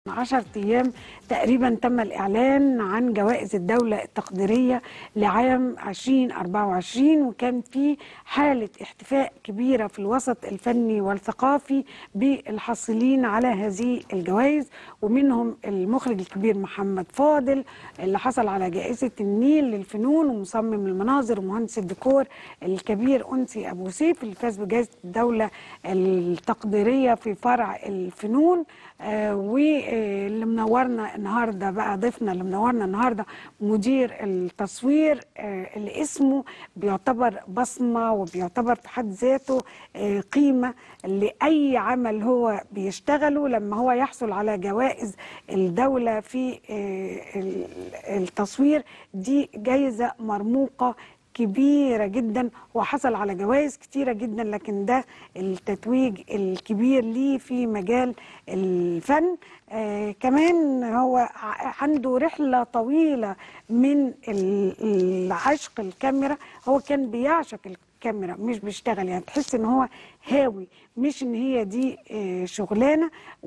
عشر أيام تقريبا تم الإعلان عن جوائز الدولة التقديرية لعام 2024 وكان في حالة احتفاء كبيرة في الوسط الفني والثقافي بالحاصلين على هذه الجوائز ومنهم المخرج الكبير محمد فاضل اللي حصل على جائزة النيل للفنون ومصمم المناظر ومهندس الديكور الكبير أنسي أبو سيف اللي فاز بجائزة الدولة التقديرية في فرع الفنون آه واللي منورنا النهارده بقى ضيفنا اللي منورنا النهارده مدير التصوير آه اللي اسمه بيعتبر بصمه وبيعتبر في حد ذاته آه قيمه لاي عمل هو بيشتغله لما هو يحصل على جوائز الدوله في التصوير دي جايزه مرموقه كبيرة جدا وحصل على جوائز كتيرة جدا لكن ده التتويج الكبير ليه في مجال الفن آه كمان هو عنده رحلة طويلة من العشق الكاميرا هو كان بيعشق الكاميرا مش بيشتغل يعني تحس ان هو هاوي مش ان هي دي آه شغلانه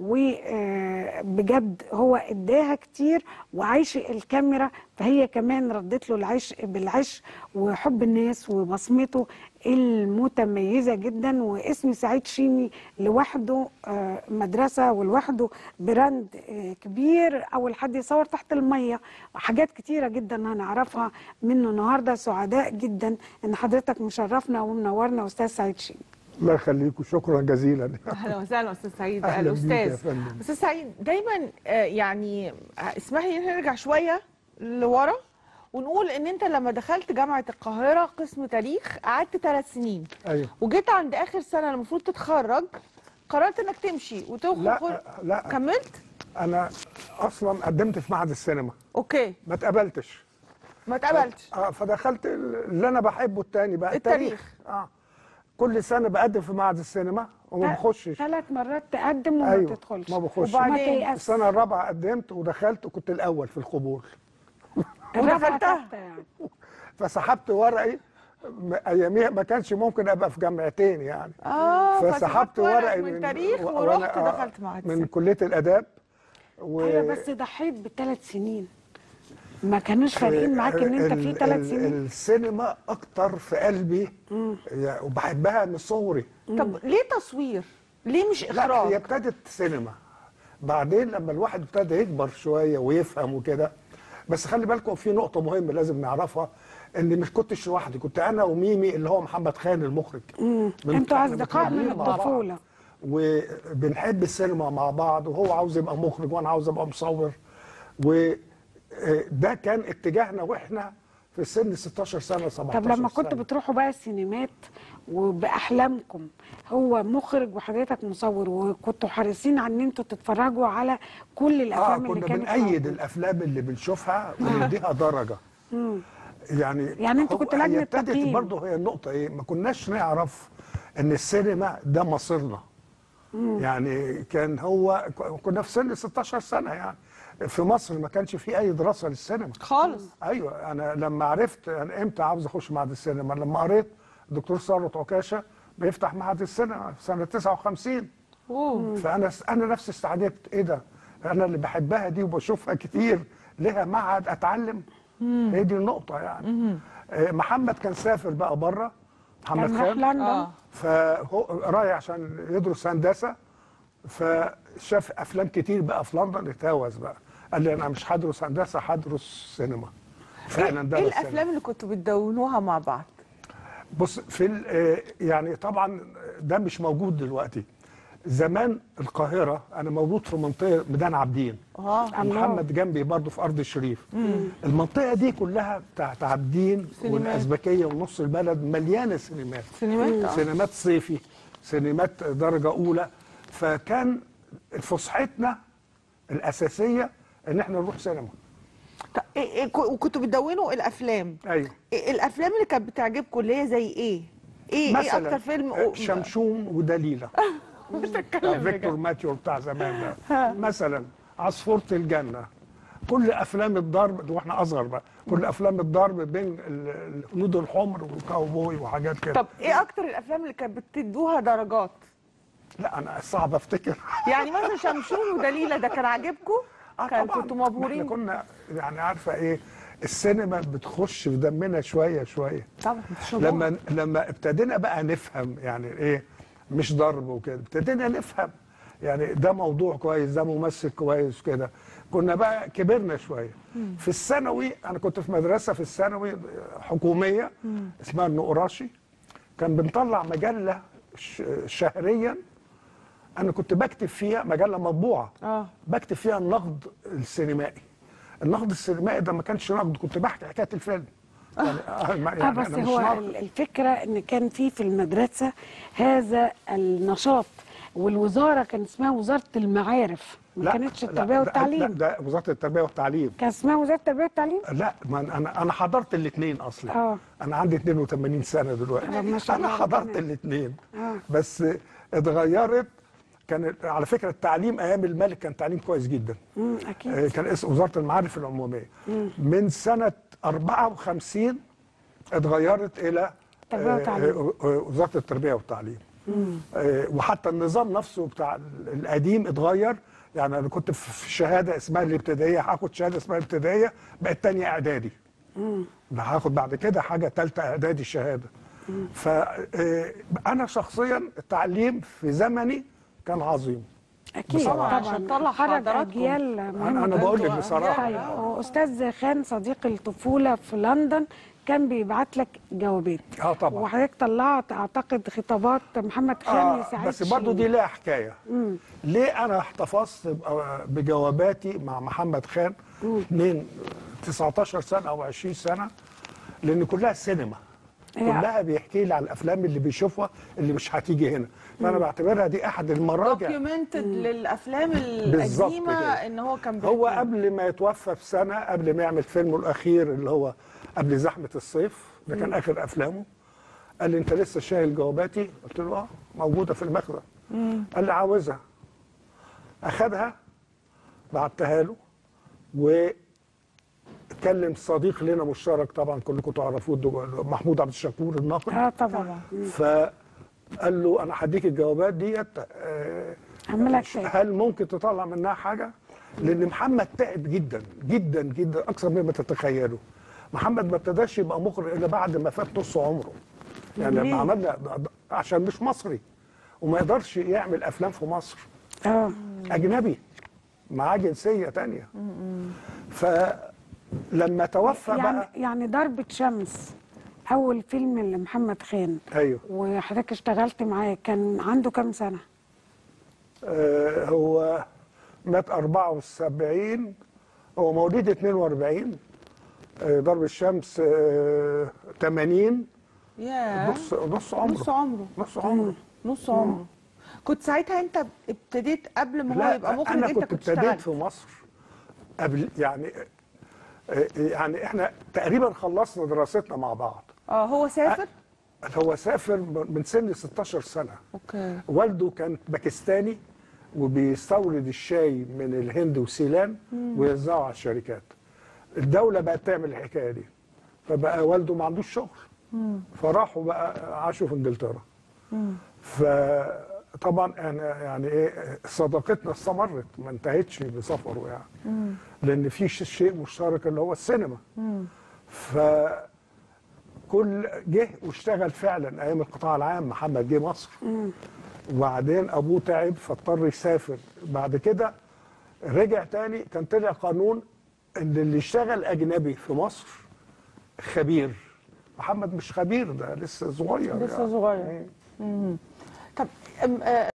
وبجد هو اداها كتير وعايش الكاميرا فهي كمان ردت له العشق بالعشق وحب الناس وبصمته المتميزه جدا واسم سعيد شيمي لوحده آه مدرسه ولوحده براند آه كبير اول حد يصور تحت الميه وحاجات كتيره جدا هنعرفها منه النهارده سعداء جدا ان حضرتك مشرفنا ومنورنا استاذ سعيد شيمي الله يخليكم شكرا جزيلا اهلا وسهلا استاذ سعيد أهلا بيك يا الاستاذ فندم. استاذ سعيد دايما آه، يعني اسمحي لي نرجع شويه لورا ونقول ان انت لما دخلت جامعه القاهره قسم تاريخ قعدت ثلاث سنين ايوه وجيت عند اخر سنه المفروض تتخرج قررت انك تمشي وتخرج لا لا كملت انا اصلا قدمت في معهد السينما اوكي ما اتقبلتش ما اتقبلتش اه فدخلت اللي انا بحبه التاني بقى التاريخ. اه كل سنه بقدم في معهد السينما وما بخشش ثلاث مرات تقدم وما ايوه تدخلش ما بخش وبعدين ما تيأس. السنه الرابعه قدمت ودخلت وكنت الاول في القبول الرابعة ودخلتها. تالتة يعني فسحبت ورقي م- اياميها ما كانش ممكن ابقى في جامعتين يعني اه فسحبت ورقي من تاريخ و- ورحت وأنا- آه، دخلت معهد من السينما. كليه الاداب و... ايوه بس ضحيت بالثلاث سنين ما كانوش فارقين معاك ان انت في ال- ثلاث ال- سنين السينما اكتر في قلبي يا- وبحبها من صغري طب ليه تصوير ليه مش لا هي اخراج ابتدت سينما بعدين لما الواحد ابتدى يكبر شويه ويفهم وكده بس خلي بالكم في نقطه مهمه لازم نعرفها ان مش كنتش لوحدي كنت انا وميمي اللي هو محمد خان المخرج من- انتوا إحنا اصدقاء من متربيين مع بعض. الطفوله وبنحب السينما مع بعض وهو عاوز يبقى مخرج وانا عاوز ابقى مصور وده كان اتجاهنا واحنا في سن 16 سنه 17 طب لما سنة. كنتوا بتروحوا بقى السينمات وباحلامكم هو مخرج وحضرتك مصور وكنتوا حريصين على ان انتوا تتفرجوا على كل اه الافلام اللي كنا كانت بنأيد موجودة. الافلام اللي بنشوفها ونديها درجه يعني يعني انتوا هو- كنتوا لجنة هي ابتدت تقييم. برضه هي النقطه ايه ما كناش نعرف ان السينما ده مصيرنا يعني كان هو ك- كنا في سن 16 سنه يعني في مصر ما كانش في اي دراسه للسينما خالص ايوه انا لما عرفت انا امتى عاوز اخش معهد السينما لما قريت الدكتور ثروت عكاشه بيفتح معهد السينما في سنه 59 اوه فانا انا نفسي استعجبت ايه ده انا اللي بحبها دي وبشوفها كتير لها معهد اتعلم هي دي النقطه يعني آه، محمد كان سافر بقى بره محمد كان راح خان لندن اه فهو رايح عشان يدرس هندسه فشاف افلام كتير بقى في لندن اتهوس بقى قال لي انا مش هدرس هندسه هدرس سينما فعلا ايه درس إيه سينما. الافلام اللي كنتوا بتدونوها مع بعض بص في ال- آه، يعني طبعا ده مش موجود دلوقتي زمان القاهره انا موجود في منطقه ميدان عابدين اه محمد جنبي برضه في ارض الشريف المنطقه دي كلها بتاعت عابدين سينمات. والازبكيه ونص البلد مليانه سينمات سينمات آه. سينمات صيفي سينمات درجه اولى فكان فسحتنا الاساسيه ان احنا نروح سينما طب إيه إيه كو- وكنتوا بتدونوا الافلام ايوه إيه الافلام اللي كانت بتعجبكم اللي هي زي ايه ايه ايه مثلا اكتر فيلم آه، شمشون ودليله بتتكلم فيكتور بجد. ماتيو بتاع زمان ده مثلا عصفورة الجنة كل افلام الضرب ده واحنا اصغر بقى كل افلام الضرب بين ال- الهنود الحمر والكاوبوي وحاجات كده طب ايه اكتر الافلام اللي كانت بتدوها درجات لا انا صعب افتكر يعني مثلا شمشون ودليله ده كان عاجبكم؟ آه كان طبعاً. كنتوا احنا مبهورين كنا يعني عارفه ايه السينما بتخش في دمنا شويه شويه طبعا لما لما ابتدينا بقى نفهم يعني ايه مش ضرب وكده ابتدينا نفهم يعني ده موضوع كويس ده ممثل كويس كده كنا بقى كبرنا شويه في الثانوي انا كنت في مدرسه في الثانوي حكوميه اسمها النقراشي كان بنطلع مجله ش- شهريا انا كنت بكتب فيها مجله مطبوعه اه بكتب فيها النقد السينمائي النقد السينمائي ده ما كانش نقد كنت بحكي حكايه الفيلم يعني, آه يعني اه بس أنا مش هو ناقد. ال- الفكره ان كان في في المدرسه هذا النشاط والوزاره كان اسمها وزاره المعارف ما لا، كانتش لا، التربيه ده- والتعليم لا ده وزاره التربيه والتعليم كان اسمها وزاره التربيه والتعليم لا ما أنا- انا انا حضرت الاثنين اصلا آه. انا عندي 82 سنه دلوقتي آه، ما شاء انا الله، حضرت ربنا- الاثنين آه. بس اتغيرت كان على فكره التعليم ايام الملك كان تعليم كويس جدا امم اكيد آه، كان اسم وزاره المعارف العموميه من سنه 54 اتغيرت الى تربية آه، وتعليم. آه، آه، وزاره التربيه والتعليم آه، وحتى النظام نفسه بتاع القديم اتغير يعني انا كنت في شهاده اسمها الابتدائيه هاخد شهاده اسمها الابتدائيه بقت تانية اعدادي ده هاخد بعد كده حاجه ثالثه اعدادي شهاده فانا شخصيا التعليم في زمني كان عظيم اكيد بصراحة. طبعا عشان طلع خرج حضراتكم. اجيال مهمه انا بقول لك أنتوا بصراحه طيب واستاذ خان صديق الطفوله في لندن كان بيبعت لك جوابات اه طبعا وحضرتك طلعت اعتقد خطابات محمد خان آه لسعيد بس برضو شيرين. دي لها حكايه ليه انا احتفظت ب- بجواباتي مع محمد خان اثنين 19 سنه او 20 سنه لان كلها سينما هي- كلها بيحكي لي على الافلام اللي بيشوفها اللي مش هتيجي هنا فانا بعتبرها دي احد المراجع دوكيومنتد للافلام بالظبط القديمه كده. ان هو كان هو بيحكي. قبل ما يتوفى بسنه قبل ما يعمل فيلمه الاخير اللي هو قبل زحمه الصيف ده كان اخر افلامه قال لي انت لسه شايل جواباتي قلت له اه موجوده في المخزن قال لي عاوزها اخدها بعتها له وكلم صديق لنا مشترك طبعا كلكم تعرفوه الدو- محمود عبد الشكور الناقد اه طبعا فقال له انا هديك الجوابات ديت آه، اعملها كتاب هل ممكن تطلع منها حاجه؟ لان محمد تعب جدا جدا جدا اكثر مما تتخيلوا. محمد ما ابتداش يبقى مخرج الا بعد ما فات نص عمره. يعني ليه؟ لما عملنا عشان مش مصري وما يقدرش يعمل افلام في مصر اه اجنبي معاه جنسيه تانية فلما توفى يعني بقى يعني ضربة شمس أول فيلم لمحمد خان ايوه وحضرتك اشتغلت معاه كان عنده كام سنة؟ آه هو مات 74 هو مواليد 42 آه ضرب الشمس آه 80 ياه نص نص عمره نص عمره نص عمره نص عمره كنت ساعتها انت ابتديت قبل ما هو لا يبقى مخرج انا انت كنت كنت ابتديت اشتغلت في مصر قبل يعني آه، يعني احنا تقريبا خلصنا دراستنا مع بعض اه هو سافر هو سافر من سن 16 سنه اوكي والده كان باكستاني وبيستورد الشاي من الهند وسيلان ويوزعه على الشركات الدوله بقت تعمل الحكايه دي فبقى والده ما عندوش شغل فراحوا بقى عاشوا في انجلترا فطبعا انا يعني ايه صداقتنا استمرت ما انتهتش بسفره يعني لان في ش- شيء مشترك اللي هو السينما ف كل جه واشتغل فعلا ايام القطاع العام محمد جه مصر وبعدين ابوه تعب فاضطر يسافر بعد كده رجع تاني كان طلع قانون ان اللي يشتغل اجنبي في مصر خبير محمد مش خبير ده لسه صغير لسه يعني. صغير طب أم- آه،